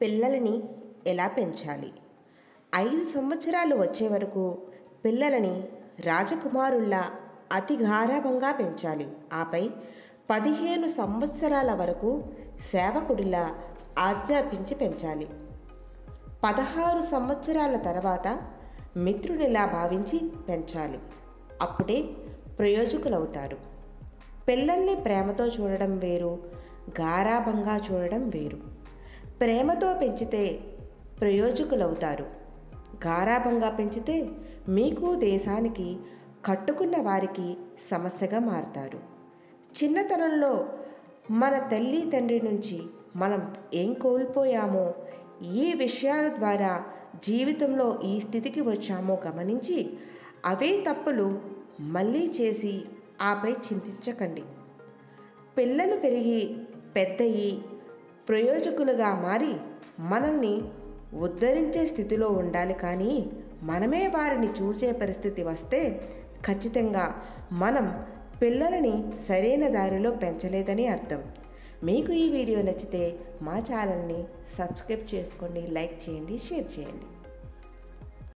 పిల్లలని ఎలా పెంచాలి ఐదు సంవత్సరాలు వచ్చే వరకు పిల్లలని రాజకుమారుల్లా అతి గారాభంగా పెంచాలి ఆపై పదిహేను సంవత్సరాల వరకు సేవకుడిలా ఆజ్ఞాపించి పెంచాలి పదహారు సంవత్సరాల తర్వాత మిత్రునిలా భావించి పెంచాలి అప్పుడే ప్రయోజకులవుతారు పిల్లల్ని ప్రేమతో చూడడం వేరు గారాభంగా చూడడం వేరు ప్రేమతో పెంచితే ప్రయోజకులవుతారు గారాభంగా పెంచితే మీకు దేశానికి కట్టుకున్న వారికి సమస్యగా మారతారు చిన్నతనంలో మన తల్లి తండ్రి నుంచి మనం ఏం కోల్పోయామో ఏ విషయాల ద్వారా జీవితంలో ఈ స్థితికి వచ్చామో గమనించి అవే తప్పులు మళ్ళీ చేసి ఆపై చింతించకండి పిల్లలు పెరిగి పెద్దయి ప్రయోజకులుగా మారి మనల్ని ఉద్ధరించే స్థితిలో ఉండాలి కానీ మనమే వారిని చూసే పరిస్థితి వస్తే ఖచ్చితంగా మనం పిల్లలని సరైన దారిలో పెంచలేదని అర్థం మీకు ఈ వీడియో నచ్చితే మా ఛానల్ని సబ్స్క్రైబ్ చేసుకోండి లైక్ చేయండి షేర్ చేయండి